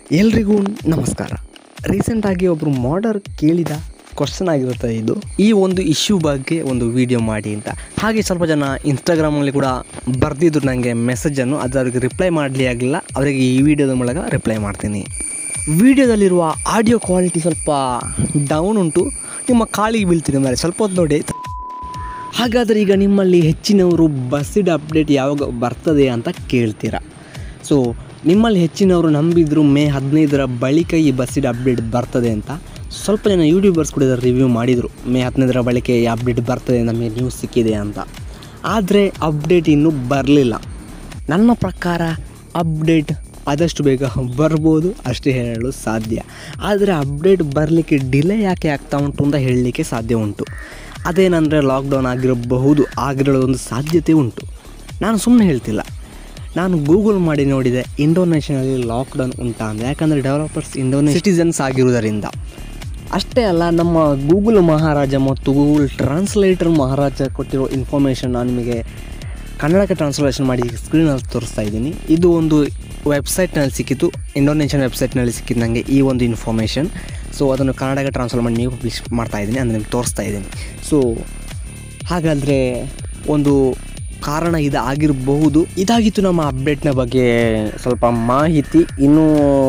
ಎಲ್ರಿಗೂ ನಮಸ್ಕಾರ ರೀಸೆಂಟಾಗಿ ಒಬ್ಬರು ಮಾಡರ್ ಕೇಳಿದ ಕ್ವಶನ್ ಆಗಿರುತ್ತೆ ಇದು ಈ ಒಂದು ಇಶ್ಯೂ ಬಗ್ಗೆ ಒಂದು ವಿಡಿಯೋ ಮಾಡಿ ಅಂತ ಹಾಗೆ ಸ್ವಲ್ಪ ಜನ ಇನ್ಸ್ಟಾಗ್ರಾಮಲ್ಲಿ ಕೂಡ ಬರೆದಿದ್ರು ನನಗೆ ಮೆಸೇಜನ್ನು ಅದು ಅವ್ರಿಗೆ ರಿಪ್ಲೈ ಮಾಡಲಿ ಆಗಲಿಲ್ಲ ಅವರಿಗೆ ಈ ವಿಡಿಯೋದ ಮೂಲಕ ರಿಪ್ಲೈ ಮಾಡ್ತೀನಿ ವಿಡಿಯೋದಲ್ಲಿರುವ ಆಡಿಯೋ ಕ್ವಾಲಿಟಿ ಸ್ವಲ್ಪ ಡೌನ್ ಉಂಟು ನಿಮ್ಮ ಕಾಲಿಗೆ ಬೀಳ್ತೀನಿ ಮೇಲೆ ಸ್ವಲ್ಪ ಹೊತ್ತು ನೋಡಿ ಹಾಗಾದರೆ ಈಗ ನಿಮ್ಮಲ್ಲಿ ಹೆಚ್ಚಿನವರು ಬಸ್ಸಿಡ್ ಅಪ್ಡೇಟ್ ಯಾವಾಗ ಬರ್ತದೆ ಅಂತ ಕೇಳ್ತೀರಾ ಸೊ ನಿಮ್ಮಲ್ಲಿ ಹೆಚ್ಚಿನವರು ನಂಬಿದ್ರು ಮೇ ಹದಿನೈದರ ಬಳಿಕ ಈ ಬಸ್ಸಿಡ್ ಅಪ್ಡೇಟ್ ಬರ್ತದೆ ಅಂತ ಸ್ವಲ್ಪ ಜನ ಯೂಟ್ಯೂಬರ್ಸ್ ಕೂಡ ರಿವ್ಯೂ ಮಾಡಿದರು ಮೇ ಹದಿನೈದರ ಬಳಿಕ ಈ ಅಪ್ಡೇಟ್ ಬರ್ತದೆ ನಮಗೆ ನ್ಯೂಸ್ ಸಿಕ್ಕಿದೆ ಅಂತ ಆದರೆ ಅಪ್ಡೇಟ್ ಇನ್ನೂ ಬರಲಿಲ್ಲ ನನ್ನ ಪ್ರಕಾರ ಅಪ್ಡೇಟ್ ಆದಷ್ಟು ಬೇಗ ಬರ್ಬೋದು ಅಷ್ಟೇ ಹೇಳಲು ಸಾಧ್ಯ ಆದರೆ ಅಪ್ಡೇಟ್ ಬರಲಿಕ್ಕೆ ಡಿಲೇ ಯಾಕೆ ಆಗ್ತಾ ಉಂಟು ಅಂತ ಹೇಳಲಿಕ್ಕೆ ಸಾಧ್ಯ ಉಂಟು ಅದೇನೆಂದರೆ ಲಾಕ್ಡೌನ್ ಆಗಿರಬಹುದು ಆಗಿರೋ ಒಂದು ಸಾಧ್ಯತೆ ಉಂಟು ನಾನು ಸುಮ್ಮನೆ ಹೇಳ್ತಿಲ್ಲ ನಾನು ಗೂಗಲ್ ಮಾಡಿ ನೋಡಿದೆ ಇಂಡೋನೇಷ್ಯಾನಲ್ಲಿ ಲಾಕ್ಡೌನ್ ಉಂಟಾ ಅಂತ ಯಾಕಂದರೆ ಡೆವಲಪರ್ಸ್ ಇಂಡೋನೇ ಸಿಟಿಸನ್ಸ್ ಆಗಿರುವುದರಿಂದ ಅಷ್ಟೇ ಅಲ್ಲ ನಮ್ಮ ಗೂಗಲ್ ಮಹಾರಾಜ ಮತ್ತು ಗೂಗಲ್ ಟ್ರಾನ್ಸ್ಲೇಟರ್ ಮಹಾರಾಜ ಕೊಟ್ಟಿರೋ ಇನ್ಫಾರ್ಮೇಷನ್ ನಾನು ನಿಮಗೆ ಕನ್ನಡಕ್ಕೆ ಟ್ರಾನ್ಸ್ಲೇಷನ್ ಮಾಡಿ ಸ್ಕ್ರೀನಲ್ಲಿ ತೋರಿಸ್ತಾ ಇದ್ದೀನಿ ಇದು ಒಂದು ವೆಬ್ಸೈಟ್ನಲ್ಲಿ ಸಿಕ್ಕಿತ್ತು ಇಂಡೋನೇಷ್ಯನ್ ವೆಬ್ಸೈಟ್ನಲ್ಲಿ ಸಿಕ್ಕಿದ್ದು ನನಗೆ ಈ ಒಂದು ಇನ್ಫಾರ್ಮೇಷನ್ ಸೊ ಅದನ್ನು ಕನ್ನಡಕ್ಕೆ ಟ್ರಾನ್ಸ್ಫರ್ ಮಾಡಿ ನೀವು ಪಬ್ಲಿಷ್ ಮಾಡ್ತಾ ಇದ್ದೀನಿ ಅಂದರೆ ನಿಮ್ಗೆ ತೋರಿಸ್ತಾ ಇದ್ದೀನಿ ಸೊ ಹಾಗಾದರೆ ಒಂದು ಕಾರಣ ಇದು ಆಗಿರಬಹುದು ಇದಾಗಿತ್ತು ನಮ್ಮ ಅಪ್ಡೇಟ್ನ ಬಗ್ಗೆ ಸ್ವಲ್ಪ ಮಾಹಿತಿ ಇನ್ನೂ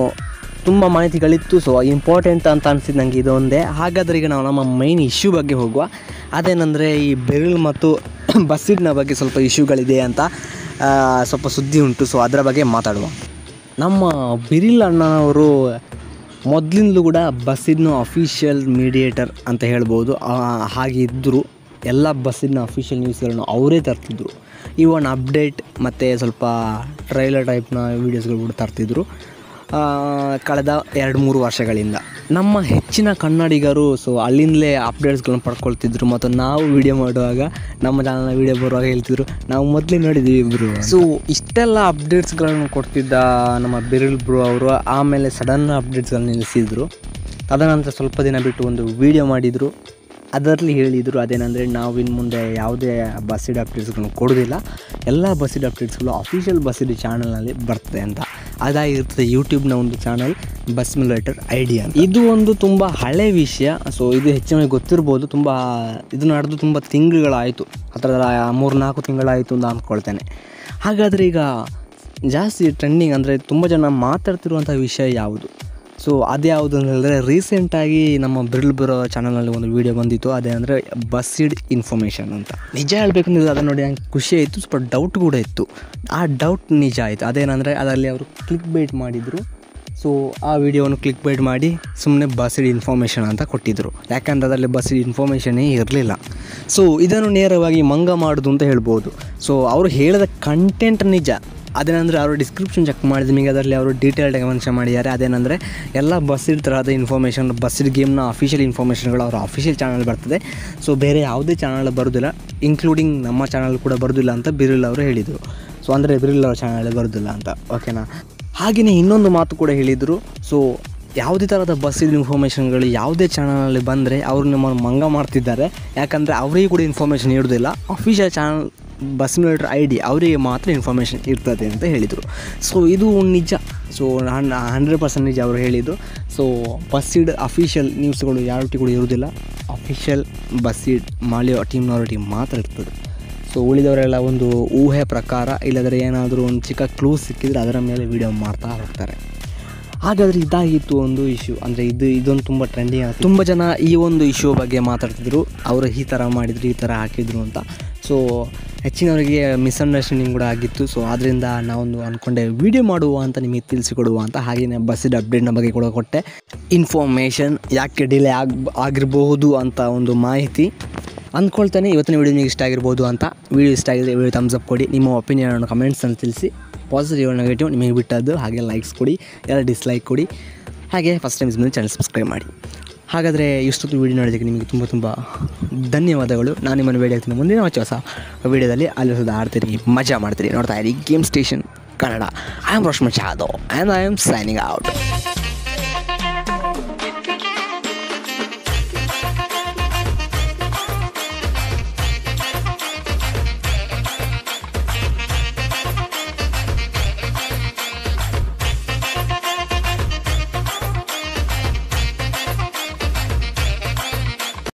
ತುಂಬ ಮಾಹಿತಿಗಳಿತ್ತು ಸೊ ಇಂಪಾರ್ಟೆಂಟ್ ಅಂತ ಅನಿಸಿದ್ದು ನನಗೆ ಇದೊಂದೇ ಹಾಗಾದರೆ ಈಗ ನಾವು ನಮ್ಮ ಮೈನ್ ಇಶ್ಯೂ ಬಗ್ಗೆ ಹೋಗುವ ಅದೇನೆಂದರೆ ಈ ಬೆರಳು ಮತ್ತು ಬಸ್ಸಿಡ್ನ ಬಗ್ಗೆ ಸ್ವಲ್ಪ ಇಶ್ಯೂಗಳಿದೆ ಅಂತ ಆ, ಸ್ವಲ್ಪ ಸುದ್ದಿ ಉಂಟು ಸೊ ಅದರ ಬಗ್ಗೆ ಮಾತಾಡುವ ನಮ್ಮ ಬಿರಿಲ್ ಅಣ್ಣನವರು ಮೊದಲಿಂದಲೂ ಕೂಡ ಬಸ್ಸಿನ ಅಫಿಷಿಯಲ್ ಮೀಡಿಯೇಟರ್ ಅಂತ ಹೇಳ್ಬೋದು ಆ, ಹಾಗೆ ಇದ್ದರು ಎಲ್ಲ ಬಸ್ಸಿನ ಅಫಿಷಿಯಲ್ ನ್ಯೂಸ್ಗಳನ್ನು ಅವರೇ ತರ್ತಿದ್ರು ಇವನ್ ಅಪ್ಡೇಟ್ ಮತ್ತು ಸ್ವಲ್ಪ ಟ್ರೈಲರ್ ಟೈಪ್ನ ವೀಡಿಯೋಸ್ಗಳು ಕೂಡ ತರ್ತಿದ್ರು ಆ, ಕಳೆದ ಎರಡು ಮೂರು ವರ್ಷಗಳಿಂದ ನಮ್ಮ ಹೆಚ್ಚಿನ ಕನ್ನಡಿಗರು ಸೊ ಅಲ್ಲಿಂದಲೇ ಅಪ್ಡೇಟ್ಸ್ಗಳನ್ನ ಪಡ್ಕೊಳ್ತಿದ್ರು ಮತ್ತು ನಾವು ವಿಡಿಯೋ ಮಾಡುವಾಗ ನಮ್ಮ ಚಾನಲ್ನ ವಿಡಿಯೋ ಬರುವಾಗ ಹೇಳ್ತಿದ್ರು ನಾವು ಮೊದಲೇ ನೋಡಿದ್ವಿ ಇಬ್ಬರು ಸೊ ಇಷ್ಟೆಲ್ಲ ಅಪ್ಡೇಟ್ಸ್ಗಳನ್ನು ಕೊಡ್ತಿದ್ದ ನಮ್ಮ ಬಿರಿಲ್ ಬ್ರೋ ಅವರು ಆಮೇಲೆ ಸಡನ್ ಅಪ್ಡೇಟ್ಸ್ಗಳನ್ನ ನಿಲ್ಲಿಸಿದ್ರು ತದನಂತರ ಸ್ವಲ್ಪ ದಿನ ಬಿಟ್ಟು ಒಂದು ವಿಡಿಯೋ ಮಾಡಿದರು ಅದರಲ್ಲಿ ಹೇಳಿದರು ಅದೇನೆಂದರೆ ನಾವು ಇನ್ನು ಮುಂದೆ ಯಾವುದೇ ಬಸ್ಸಿಡ್ ಅಪ್ಡೇಟ್ಸ್ಗಳನ್ನು ಕೊಡೋದಿಲ್ಲ ಎಲ್ಲ ಬಸ್ಸಿಡ್ ಅಪ್ಡೇಟ್ಸ್ಗಳು ಅಫಿಷಿಯಲ್ ಬಸ್ಸಿಡ್ ಚಾನಲ್ನಲ್ಲಿ ಬರ್ತದೆ ಅಂತ ಅದಾಗಿರ್ತದೆ ಯೂಟ್ಯೂಬ್ನ ಒಂದು ಚಾನಲ್ ಬಸ್ ಮಿಲೇಟರ್ ಐಡಿಯಾ ಇದು ಒಂದು ತುಂಬ ಹಳೆ ವಿಷಯ ಸೊ ಇದು ಹೆಚ್ಚಿನ ಗೊತ್ತಿರ್ಬೋದು ತುಂಬ ಇದು ನಡೆದು ತುಂಬ ತಿಂಗಳುಗಳಾಯಿತು ಹತ್ರ ಮೂರು ನಾಲ್ಕು ತಿಂಗಳಾಯಿತು ಅಂತ ಅಂದ್ಕೊಳ್ತೇನೆ ಹಾಗಾದರೆ ಈಗ ಜಾಸ್ತಿ ಟ್ರೆಂಡಿಂಗ್ ಅಂದರೆ ತುಂಬ ಜನ ಮಾತಾಡ್ತಿರುವಂಥ ವಿಷಯ ಯಾವುದು ಸೊ ಅದ್ಯಾವುದು ಅಂತ ಹೇಳಿದ್ರೆ ರೀಸೆಂಟಾಗಿ ನಮ್ಮ ಬಿರ್ಲ್ ಬರೋ ಚಾನಲ್ನಲ್ಲಿ ಒಂದು ವೀಡಿಯೋ ಬಂದಿತ್ತು ಅದೇ ಅಂದರೆ ಬಸ್ಸಿಡ್ ಇನ್ಫಾರ್ಮೇಷನ್ ಅಂತ ನಿಜ ಹೇಳಬೇಕಂದ್ರೆ ಅದನ್ನು ನೋಡಿ ನಂಗೆ ಖುಷಿ ಆಯಿತು ಸ್ವಲ್ಪ ಡೌಟ್ ಕೂಡ ಇತ್ತು ಆ ಡೌಟ್ ನಿಜ ಆಯಿತು ಅದೇನಂದರೆ ಅದರಲ್ಲಿ ಅವರು ಕ್ಲಿಕ್ ಬೈಟ್ ಮಾಡಿದರು ಸೊ ಆ ವಿಡಿಯೋವನ್ನು ಕ್ಲಿಕ್ ಬೈಟ್ ಮಾಡಿ ಸುಮ್ಮನೆ ಬಸ್ಸಿಡ್ ಇನ್ಫಾರ್ಮೇಷನ್ ಅಂತ ಕೊಟ್ಟಿದ್ದರು ಯಾಕಂದ್ರೆ ಅದರಲ್ಲಿ ಬಸ್ಸಿಡ್ ಇನ್ಫಾರ್ಮೇಷನ್ನೇ ಇರಲಿಲ್ಲ ಸೊ ಇದನ್ನು ನೇರವಾಗಿ ಮಂಗ ಮಾಡೋದು ಅಂತ ಹೇಳ್ಬೋದು ಸೊ ಅವರು ಹೇಳಿದ ಕಂಟೆಂಟ್ ನಿಜ ಅದೇನಂದರೆ ಅವರು ಡಿಸ್ಕ್ರಿಪ್ಷನ್ ಚೆಕ್ ಮಾಡಿದ ನಿಮಗೆ ಅದರಲ್ಲಿ ಅವರು ಡೀಟೇಲ್ಡಾಗಿ ಮೆನ್ಷನ್ ಮಾಡಿದ್ದಾರೆ ಅದೇನಂದರೆ ಎಲ್ಲ ಬಸ್ಸಿಡ್ ತರಹದ ಇನ್ಫಾರ್ಮೇಷನ್ ಬಸ್ಸಿಡ್ ಗೇಮ್ನ ಅಫಿಷಿಯಲ್ ಇನ್ಫಾರ್ಮೇಷನ್ಗಳು ಅವರ ಅಫಿಷಿಯಲ್ ಚಾನಲ್ ಬರ್ತದೆ ಸೊ ಬೇರೆ ಯಾವುದೇ ಚಾನಲ್ ಬರೋದಿಲ್ಲ ಇನ್ಕ್ಲೂಡಿಂಗ್ ನಮ್ಮ ಚಾನಲ್ ಕೂಡ ಬರೋದಿಲ್ಲ ಅಂತ ಬಿರಿಲ್ ಅವರು ಹೇಳಿದರು ಸೊ ಅಂದರೆ ಬಿರಿಲ್ ಅವರ ಚಾನಲ್ ಬರೋದಿಲ್ಲ ಅಂತ ಓಕೆನಾ ಹಾಗೆಯೇ ಇನ್ನೊಂದು ಮಾತು ಕೂಡ ಹೇಳಿದರು ಸೊ ಯಾವುದೇ ಥರದ ಬಸ್ಸಿನ ಇನ್ಫಾರ್ಮೇಷನ್ಗಳು ಯಾವುದೇ ಚಾನಲಲ್ಲಿ ಬಂದರೆ ಅವರು ನಮ್ಮನ್ನು ಮಂಗ ಮಾಡ್ತಿದ್ದಾರೆ ಯಾಕಂದರೆ ಅವರಿಗೆ ಕೂಡ ಇನ್ಫಾರ್ಮೇಷನ್ ಇರೋದಿಲ್ಲ ಅಫಿಷಿಯಲ್ ಚಾನಲ್ ಬಸ್ ಮಿಲಿಟರ್ ಐ ಡಿ ಅವರಿಗೆ ಮಾತ್ರ ಇನ್ಫಾರ್ಮೇಷನ್ ಇರ್ತದೆ ಅಂತ ಹೇಳಿದರು ಸೊ ಇದು ನಿಜ ಸೊ ನಾನು ಹಂಡ್ರೆಡ್ ಪರ್ಸೆಂಟ್ ನಿಜ ಅವರು ಹೇಳಿದ್ದು ಸೊ ಬಸ್ಸಿಡ್ ಅಫಿಷಿಯಲ್ ನ್ಯೂಸ್ಗಳು ಯಾವ ಕೂಡ ಇರೋದಿಲ್ಲ ಅಫಿಷಿಯಲ್ ಬಸ್ಸಿಡ್ ಮಾಲಿಯೋ ಟೀಮ್ನವ್ರ ಟೀಮ್ ಮಾತ್ರ ಇರ್ತದೆ ಸೊ ಉಳಿದವರೆಲ್ಲ ಒಂದು ಊಹೆ ಪ್ರಕಾರ ಇಲ್ಲದ್ರೆ ಏನಾದರೂ ಒಂದು ಚಿಕ್ಕ ಕ್ಲೂ ಸಿಕ್ಕಿದರೆ ಅದರ ಮೇಲೆ ವಿಡಿಯೋ ಮಾಡ್ತಾ ಹೋಗ್ತಾರೆ ಹಾಗಾದರೆ ಇದಾಗಿತ್ತು ಒಂದು ಇಶ್ಯೂ ಅಂದರೆ ಇದು ಇದೊಂದು ತುಂಬ ಟ್ರೆಂಡಿಂಗ್ ಆಗ್ತದೆ ತುಂಬ ಜನ ಈ ಒಂದು ಇಶ್ಯೂ ಬಗ್ಗೆ ಮಾತಾಡ್ತಿದ್ರು ಅವರು ಈ ಥರ ಮಾಡಿದ್ರು ಈ ಥರ ಹಾಕಿದ್ರು ಅಂತ ಸೊ ಹೆಚ್ಚಿನವರಿಗೆ ಮಿಸ್ಅಂಡರ್ಸ್ಟ್ಯಾಂಡಿಂಗ್ ಕೂಡ ಆಗಿತ್ತು ಸೊ ಆದ್ದರಿಂದ ನಾವೊಂದು ಅಂದ್ಕೊಂಡೆ ವಿಡಿಯೋ ಮಾಡುವ ಅಂತ ನಿಮಗೆ ತಿಳಿಸಿಕೊಡುವ ಅಂತ ಹಾಗೆಯೇ ಬಸ್ಸಿದ ಅಪ್ಡೇಟ್ನ ಬಗ್ಗೆ ಕೂಡ ಕೊಟ್ಟೆ ಇನ್ಫಾರ್ಮೇಷನ್ ಯಾಕೆ ಡಿಲೇ ಆಗ್ ಆಗಿರಬಹುದು ಅಂತ ಒಂದು ಮಾಹಿತಿ ಅಂದ್ಕೊಳ್ತಾನೆ ಇವತ್ತಿನ ವಿಡಿಯೋ ನಿಮಗೆ ಇಷ್ಟ ಆಗಿರ್ಬೋದು ಅಂತ ವಿಡಿಯೋ ಇಷ್ಟ ಆಗಿದ್ರೆ ವಿಡಿಯೋ ಥಮ್ಸ್ ಅಪ್ ಕೊಡಿ ನಿಮ್ಮ ಒಪಿನಿಯನ್ ಕಮೆಂಟ್ಸನ್ನು ತಿಳಿಸಿ ಪಾಸಿಟಿವ್ ನೆಗೆಟಿವ್ ನಿಮಗೆ ಬಿಟ್ಟದ್ದು ಹಾಗೆ ಲೈಕ್ಸ್ ಕೊಡಿ ಎಲ್ಲ ಡಿಸ್ಲೈಕ್ ಕೊಡಿ ಹಾಗೆ ಫಸ್ಟ್ ಟೈಮ್ ಮೇಲೆ ಚಾನಲ್ ಸಬ್ಸ್ಕ್ರೈಬ್ ಮಾಡಿ ಹಾಗಾದರೆ ಇಷ್ಟೊತ್ತು ವೀಡಿಯೋ ನೋಡೋದಕ್ಕೆ ನಿಮಗೆ ತುಂಬ ತುಂಬ ಧನ್ಯವಾದಗಳು ನಾನು ನಿಮ್ಮನ್ನು ಭೇಟಿ ಆಗ್ತೀನಿ ಮುಂದಿನ ಹೊಸ ಹೊಸ ವೀಡಿಯೋದಲ್ಲಿ ಅಲ್ಲಿ ಹೊಸ ಆಡ್ತೀರಿ ಮಜಾ ಮಾಡ್ತೀರಿ ನೋಡ್ತಾ ಇರಿ game station Kannada I am ರೋಶ್ಮನ್ ಶಾದೋ and I am signing out